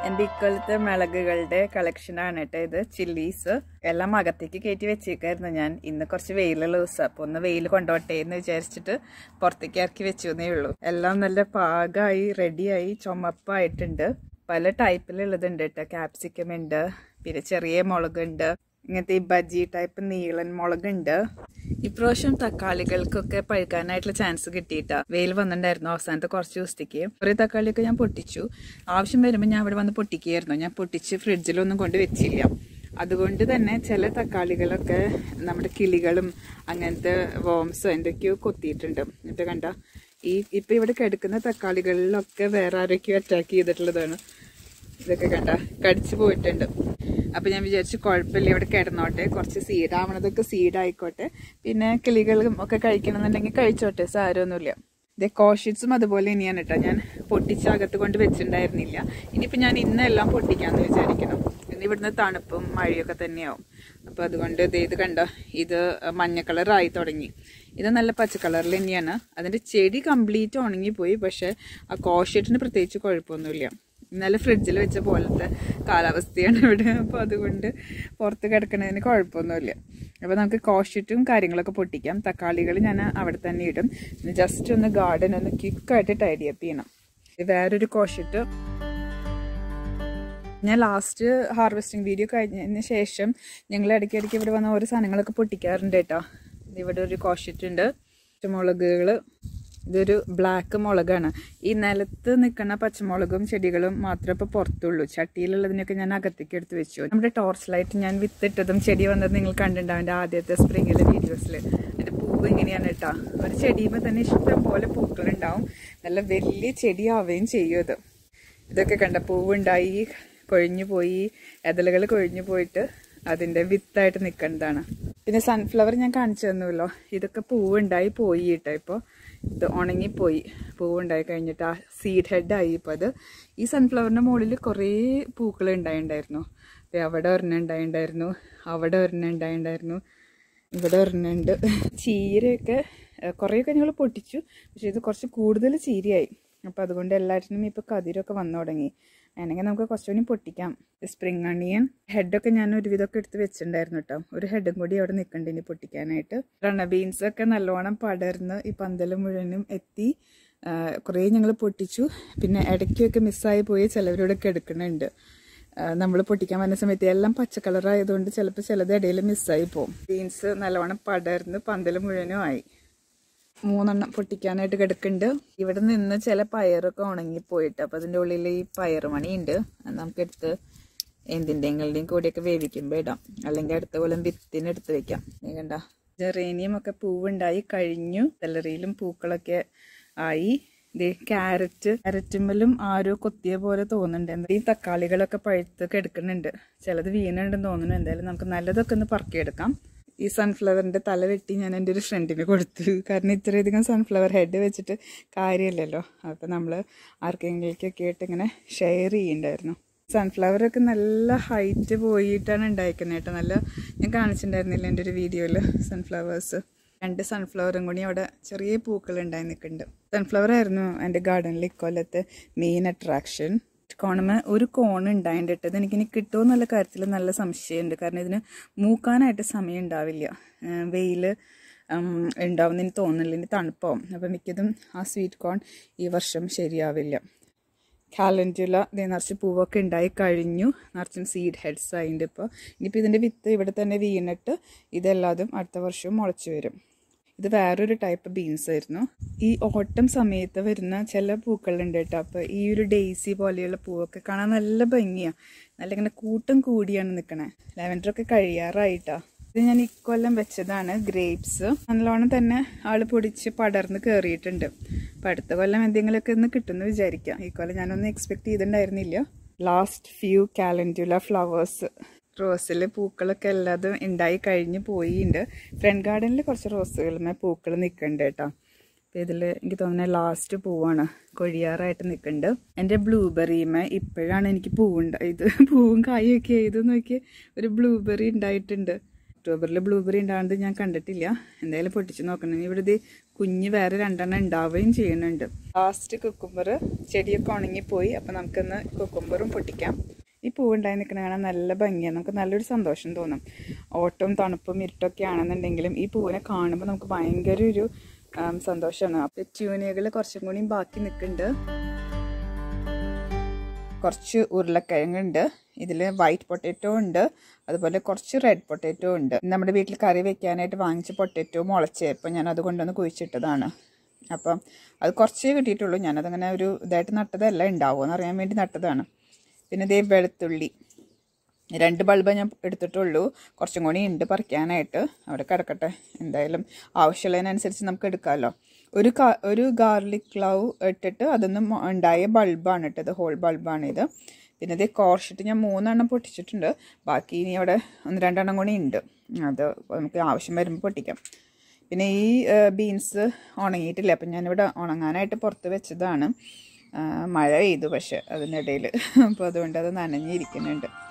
എൻ്റെ ഇക്കൊല്ലത്തെ മിളകുകളുടെ കളക്ഷനാണ് കേട്ടോ ഇത് ചില്ലീസ് എല്ലാം അകത്തേക്ക് കയറ്റി വെച്ചേക്കായിരുന്നു ഞാൻ ഇന്ന് കുറച്ച് വെയിലുള്ള ദിവസം അപ്പോൾ ഒന്ന് വെയിൽ കൊണ്ടോട്ടെ എന്ന് വിചാരിച്ചിട്ട് പുറത്തേക്ക് ഇറക്കി വെച്ചു എന്നേ ഉള്ളൂ എല്ലാം നല്ല പാകമായി റെഡിയായി ചുമപ്പായിട്ടുണ്ട് പല ടൈപ്പിലുള്ളതുണ്ട് കേട്ടോ ക്യാപ്സിക്കം ഉണ്ട് പിന്നെ ചെറിയ മുളകുണ്ട് ഇങ്ങനത്തെ ഈ ബജി ടൈപ്പ് നീളൻ മുളകുണ്ട് ഇപ്രാവശ്യം തക്കാളികൾക്കൊക്കെ പഴുക്കാനായിട്ടുള്ള ചാൻസ് കിട്ടിയിട്ടാ വെയിൽ വന്നിട്ടുണ്ടായിരുന്നു അവസാനത്തെ കുറച്ച് ദിവസത്തേക്ക് കുറേ തക്കാളിയൊക്കെ ഞാൻ പൊട്ടിച്ചു ആവശ്യം വരുമ്പോൾ ഞാൻ ഇവിടെ വന്ന് പൊട്ടിക്കുകയായിരുന്നു ഞാൻ പൊട്ടിച്ച് ഫ്രിഡ്ജിലൊന്നും കൊണ്ട് വെച്ചില്ല അതുകൊണ്ട് തന്നെ ചില തക്കാളികളൊക്കെ നമ്മുടെ കിളികളും അങ്ങനത്തെ വോംസോ എന്തൊക്കെയോ കൊത്തിയിട്ടുണ്ട് എന്നിട്ട് കണ്ട ഈ ഇപ്പൊ ഇവിടെ കിടക്കുന്ന തക്കാളികളിലൊക്കെ വേറെ ആരൊക്കെയോ അറ്റാക്ക് ചെയ്തിട്ടുള്ളതാണ് ഇതൊക്കെ കണ്ട കടിച്ചു പോയിട്ടുണ്ട് അപ്പൊ ഞാൻ വിചാരിച്ചു കുഴപ്പമില്ല ഇവിടെ കിടന്നോട്ടെ കുറച്ച് സീഡ് ആവണതൊക്കെ സീഡ് ആയിക്കോട്ടെ പിന്നെ കിളികളും ഒക്കെ കഴിക്കണമെന്നുണ്ടെങ്കിൽ കഴിച്ചോട്ടെ സാരമൊന്നുമില്ല ഇതേ കോഷിറ്റ്സും അതുപോലെ ഇനിയാണ് കേട്ടോ ഞാൻ പൊട്ടിച്ച് അകത്ത് കൊണ്ട് വെച്ചിട്ടുണ്ടായിരുന്നില്ല ഇനിയിപ്പോൾ ഞാൻ ഇന്നെല്ലാം പൊട്ടിക്കാന്ന് വിചാരിക്കണം ഇന്ന് ഇവിടുന്ന് തണുപ്പും മഴയൊക്കെ തന്നെയാവും അപ്പോൾ അതുകൊണ്ട് ഇത് ഇത് കണ്ടോ ഇത് മഞ്ഞ കളറായി തുടങ്ങി ഇത് നല്ല പച്ച കളറിൽ തന്നെയാണ് അതിൻ്റെ ചെടി കംപ്ലീറ്റ് ഉണങ്ങിപ്പോയി പക്ഷേ ആ കോഷിറ്റിന് പ്രത്യേകിച്ച് കുഴപ്പമൊന്നുമില്ല ഇന്നലെ ഫ്രിഡ്ജിൽ വെച്ച പോലത്തെ കാലാവസ്ഥയാണ് ഇവിടെ അപ്പോൾ അതുകൊണ്ട് പുറത്ത് കിടക്കുന്നതിന് കുഴപ്പമൊന്നുമില്ല അപ്പോൾ നമുക്ക് കോഷിറ്റും കാര്യങ്ങളൊക്കെ പൊട്ടിക്കാം തക്കാളികൾ ഞാൻ അവിടെ തന്നെ ഇടും ജസ്റ്റ് ഒന്ന് ഗാർഡൻ ഒന്ന് ക്വിക്കായിട്ട് ടൈഡി അപ്പ് ചെയ്യണം വേറൊരു കോഷിറ്റ് ഞാൻ ലാസ്റ്റ് ഹാർവെസ്റ്റിംഗ് വീഡിയോ കഴിഞ്ഞതിന് ശേഷം ഞങ്ങൾ ഇടയ്ക്കിടയ്ക്ക് ഇവിടെ വന്ന ഓരോ സാധനങ്ങളൊക്കെ പൊട്ടിക്കാറുണ്ട് കേട്ടോ ഇവിടെ ഒരു കോഷിറ്റ് ഉണ്ട് പച്ചമുളകുകൾ ഇതൊരു ബ്ലാക്ക് മുളകാണ് ഈ നിലത്ത് നിൽക്കുന്ന പച്ചമുളകും ചെടികളും മാത്രമേ ഇപ്പോൾ പുറത്തുള്ളൂ ചട്ടിയിലുള്ളതിനൊക്കെ ഞാൻ അകത്തേക്ക് എടുത്ത് വെച്ചു നമ്മുടെ ടോർച്ച് ലൈറ്റ് ഞാൻ വിത്തിട്ടതും ചെടി വന്നത് നിങ്ങൾ കണ്ടിട്ടുണ്ടാവും എൻ്റെ ആദ്യത്തെ സ്പ്രിങ്ങിലെ വീഡിയോസിൽ എൻ്റെ പൂവ് ഇങ്ങനെയാണ് കേട്ടോ ഒരു ചെടിയുമ്പോൾ തന്നെ ഇഷ്ടം പോലെ പൂക്കളുണ്ടാവും നല്ല വലിയ ചെടിയാവുകയും ചെയ്യും ഇത് ഇതൊക്കെ കണ്ട പൂവുണ്ടായി കൊഴിഞ്ഞു പോയി എതളുകൾ കൊഴിഞ്ഞു പോയിട്ട് അതിൻ്റെ വിത്തായിട്ട് നിൽക്കുന്നതാണ് പിന്നെ സൺഫ്ലവർ ഞാൻ കാണിച്ചു തന്നുമല്ലോ ഇതൊക്കെ പൂവുണ്ടായി പോയി കേട്ടോ ഇപ്പോൾ ഇത് ഉണങ്ങിപ്പോയി പൂവുണ്ടായി കഴിഞ്ഞിട്ട് ആ സീഡ് ഹെഡായി ഇപ്പോൾ അത് ഈ സൺഫ്ലവറിൻ്റെ മുകളിൽ കുറേ പൂക്കൾ ഉണ്ടായിണ്ടായിരുന്നു അപ്പോൾ അവിടെ ഒരെണ്ണം ഉണ്ടായിണ്ടായിരുന്നു അവിടെ ഒരെണ്ണം ഉണ്ടായിണ്ടായിരുന്നു ഇവിടെ ഒരെണ്ണമുണ്ട് ചീരയൊക്കെ കുറേയൊക്കെ ഞങ്ങൾ പൊട്ടിച്ചു പക്ഷേ ഇത് കുറച്ച് കൂടുതൽ ചീരയായി അപ്പോൾ അതുകൊണ്ട് എല്ലാറ്റിനും ഇപ്പോൾ കതിരൊക്കെ വന്നു തുടങ്ങി വേണമെങ്കിൽ നമുക്ക് കുറച്ചുകൂടി പൊട്ടിക്കാം സ്പ്രിങ് അണിയൻ ഹെഡൊക്കെ ഞാൻ ഒരുവിധമൊക്കെ എടുത്ത് വെച്ചിട്ടുണ്ടായിരുന്നു കേട്ടോ ഒരു ഹെഡും കൂടി അവിടെ നിൽക്കണ്ട ഇനി പൊട്ടിക്കാനായിട്ട് റണ്ണ ബീൻസ് ഒക്കെ നല്ലോണം പടർന്ന് ഈ പന്തൽ മുഴുവനും എത്തി കുറേ ഞങ്ങൾ പൊട്ടിച്ചു പിന്നെ ഇടയ്ക്കൊക്കെ മിസ്സായി പോയി ചിലവരോടൊക്കെ എടുക്കുന്നുണ്ട് നമ്മൾ പൊട്ടിക്കാൻ വരുന്ന സമയത്ത് എല്ലാം പച്ച കളറായതുകൊണ്ട് ചിലപ്പോൾ ചിലത് ഇടയിൽ മിസ്സായി പോകും ബീൻസ് നല്ലോണം പടർന്ന് പന്തൽ മുഴുവനും ആയി മൂന്നെണ്ണം പൊട്ടിക്കാനായിട്ട് കിടക്കുന്നുണ്ട് ഇവിടെ നിന്ന് ചില പയറൊക്കെ ഉണങ്ങിപ്പോയിട്ട് അപ്പം അതിൻ്റെ ഉള്ളിൽ ഈ പയറുമണി ഉണ്ട് അത് നമുക്കെടുത്ത് എന്തിൻ്റെങ്ങളുടെയും കൂടിയൊക്കെ വേവിക്കുമ്പോൾ ഇടാം അല്ലെങ്കിൽ അടുത്ത കൊല്ലം വിത്തിന് എടുത്ത് വെക്കാം നീ കണ്ട ജെറേനിയം ഒക്കെ പൂവുണ്ടായി കഴിഞ്ഞു സെലറിയിലും പൂക്കളൊക്കെ ആയി ഇത് ക്യാരറ്റ് ക്യാരറ്റുമ്മലും ആരോ കൊത്തിയ പോലെ തോന്നുന്നുണ്ട് ഈ തക്കാളികളൊക്കെ പഴുത്ത് കിടക്കുന്നുണ്ട് ചിലത് വീണുണ്ടെന്ന് തോന്നുന്നു എന്തായാലും നമുക്ക് നല്ലതൊക്കെ ഒന്ന് പറക്കിയെടുക്കാം ഈ സൺഫ്ലവറിൻ്റെ തല വെട്ടി ഞാൻ എൻ്റെ ഒരു ഫ്രണ്ടിന് കൊടുത്തു കാരണം ഇത്രയധികം സൺഫ്ലവർ ഹെഡ് വെച്ചിട്ട് കാര്യമില്ലല്ലോ അപ്പോൾ നമ്മൾ ആർക്കെങ്കിലേക്കൊക്കെ ആയിട്ട് ഇങ്ങനെ ഷെയർ ചെയ്യുന്നുണ്ടായിരുന്നു സൺഫ്ലവറൊക്കെ നല്ല ഹൈറ്റ് പോയിട്ടാണ് ഉണ്ടായിരിക്കുന്നത് കേട്ടോ നല്ല ഞാൻ കാണിച്ചിട്ടുണ്ടായിരുന്നില്ല എൻ്റെ ഒരു വീഡിയോയിൽ സൺഫ്ലവേഴ്സ് രണ്ട് സൺഫ്ലവറും കൂടി അവിടെ ചെറിയ പൂക്കൾ ഉണ്ടായി നിൽക്കുന്നുണ്ട് സൺഫ്ലവർ ആയിരുന്നു എൻ്റെ ഗാർഡനിൽ ഇക്കൊല്ലത്തെ മെയിൻ അട്രാക്ഷൻ കോണുമ ഒരു കോൺ ഉണ്ടായിട്ടിട്ടത് എനിക്കിനി കിട്ടുമോ എന്നുള്ള കാര്യത്തിൽ നല്ല സംശയമുണ്ട് കാരണം ഇതിന് മൂക്കാനായിട്ട് സമയം ഉണ്ടാവില്ല വെയിൽ ഉണ്ടാവുന്നതിന് തോന്നുന്നില്ല ഇനി തണുപ്പാവും അപ്പം മിക്കതും ആ സ്വീറ്റ് കോൺ ഈ വർഷം ശരിയാവില്ല കാലൻറ്റുല ഇതേ നിറച്ച് പൂവൊക്കെ ഉണ്ടായി കഴിഞ്ഞു നിറച്ചും സീഡ് ഹെഡ്സ് ആയിട്ടുണ്ട് ഇപ്പോൾ ഇനിയിപ്പോൾ ഇതിൻ്റെ വിത്ത് ഇവിടെ തന്നെ വീണിട്ട് ഇതെല്ലാതും അടുത്ത വർഷവും മുളച്ചു വരും ഇത് വേറൊരു ടൈപ്പ് ബീൻസ് ആയിരുന്നു ഈ ഓട്ടം സമയത്ത് വരുന്ന ചില പൂക്കളുണ്ട് കേട്ടോ അപ്പോൾ ഈ ഒരു ഡെയ്സി പോലെയുള്ള പൂവൊക്കെ കാണാൻ നല്ല ഭംഗിയാണ് നല്ല ഇങ്ങനെ കൂട്ടം കൂടിയാണ് നിൽക്കണേ ലെവൻഡറൊക്കെ കഴിയാറായിട്ടാ ഇത് ഞാൻ ഇക്കൊല്ലം വെച്ചതാണ് ഗ്രേപ്സ് നല്ലോണം തന്നെ ആള് പൊടിച്ച് പടർന്ന് കയറിയിട്ടുണ്ട് അപ്പം അടുത്ത കൊല്ലം എന്തെങ്കിലുമൊക്കെ ഒന്ന് കിട്ടുമെന്ന് വിചാരിക്കാം ഈ കൊല്ലം ഞാനൊന്നും എക്സ്പെക്ട് ചെയ്തിട്ടുണ്ടായിരുന്നില്ല ലാസ്റ്റ് ഫ്യൂ കാലൻഡുല ഫ്ലവേഴ്സ് റോസിൽ പൂക്കളൊക്കെ എല്ലാതും ഉണ്ടായി കഴിഞ്ഞ് പോയിട്ടുണ്ട് ഫ്രണ്ട് ഗാർഡനിൽ കുറച്ച് റോസുകളുമേ പൂക്കൾ നിൽക്കുന്നുണ്ട് കേട്ടോ അപ്പോൾ ഇതിൽ എനിക്ക് തോന്നുന്നത് ലാസ്റ്റ് പൂവാണ് കൊഴിയാറായിട്ട് നിൽക്കുന്നുണ്ട് എൻ്റെ ബ്ലൂബെറിയുമേ ഇപ്പോഴാണ് എനിക്ക് പൂവുണ്ടായത് പൂവും കായൊക്കെ ചെയ്ത് നോക്കി ഒരു ബ്ലൂബെറി ഉണ്ടായിട്ടുണ്ട് ഒക്ടോബറിൽ ബ്ലൂബെറി ഉണ്ടാകുന്നത് ഞാൻ കണ്ടിട്ടില്ല എന്തായാലും പൊട്ടിച്ച് നോക്കണം ഇനി ഇവിടെ ഇത് കുഞ്ഞ് വേറെ രണ്ടെണ്ണം ഉണ്ടാവുകയും ചെയ്യുന്നുണ്ട് ലാസ്റ്റ് കുക്കുംബർ ചെടിയൊക്കെ ഉണങ്ങിപ്പോയി അപ്പം നമുക്കൊന്ന് കുക്കുംബറും പൊട്ടിക്കാം ഈ പൂവുണ്ടായി നിൽക്കുന്ന കാണാൻ നല്ല ഭംഗിയാണ് നമുക്ക് നല്ലൊരു സന്തോഷം തോന്നും ഓട്ടവും തണുപ്പും ഇരുട്ടൊക്കെ ആണെന്നുണ്ടെങ്കിലും ഈ പൂവിനെ കാണുമ്പോൾ നമുക്ക് ഭയങ്കര ഒരു സന്തോഷമാണ് അപ്പം ട്യൂനുകൾ കുറച്ചും കൂടിയും ബാക്കി നിൽക്കുന്നുണ്ട് കുറച്ച് ഉരുളക്കിഴങ്ങുണ്ട് ഇതിൽ വൈറ്റ് പൊട്ടാറ്റോ ഉണ്ട് അതുപോലെ കുറച്ച് റെഡ് പൊട്ടാറ്റോ ഉണ്ട് നമ്മുടെ വീട്ടിൽ കറി വെക്കാനായിട്ട് വാങ്ങിച്ച പൊട്ടാറ്റോ മുളച്ചപ്പോൾ ഞാൻ അത് കൊണ്ടുവന്ന് കുഴിച്ചിട്ടതാണ് അപ്പം അത് കുറച്ചേ കിട്ടിയിട്ടുള്ളൂ ഞാനതങ്ങനെ ഒരു ഇതായിട്ട് നട്ടതല്ല ഉണ്ടാവുമോ അറിയാൻ വേണ്ടി നട്ടതാണ് പിന്നെ ഇതേ വെളുത്തുള്ളി രണ്ട് ബൾബ് ഞാൻ എടുത്തിട്ടുള്ളൂ കുറച്ചും കൂടി ഉണ്ട് പറിക്കാനായിട്ട് അവിടെ കിടക്കട്ടെ എന്തായാലും ആവശ്യമുള്ളതിനനുസരിച്ച് നമുക്ക് എടുക്കാമല്ലോ ഒരു കാ ഒരു ഗാർലിക് ക്ലൗ ഇട്ടിട്ട് അതൊന്നും ഉണ്ടായ ബൾബാണ് ഇട്ടത് ഹോൾ ബൾബാണ് ഇത് പിന്നെ ഇത് കോർഷിട്ട് ഞാൻ മൂന്നെണ്ണം പൊട്ടിച്ചിട്ടുണ്ട് ബാക്കി ഇനി അവിടെ ഒന്ന് രണ്ടെണ്ണം കൂടി ഉണ്ട് അത് നമുക്ക് ആവശ്യം വരുമ്പോൾ പൊട്ടിക്കാം പിന്നെ ഈ ബീൻസ് ഉണങ്ങിയിട്ടില്ല അപ്പം ഞാനിവിടെ ഉണങ്ങാനായിട്ട് പുറത്ത് വെച്ചതാണ് മഴ പെയ്തു പക്ഷെ അതിനിടയിൽ അപ്പോൾ അതുകൊണ്ട് അത് നനഞ്ഞിരിക്കുന്നുണ്ട്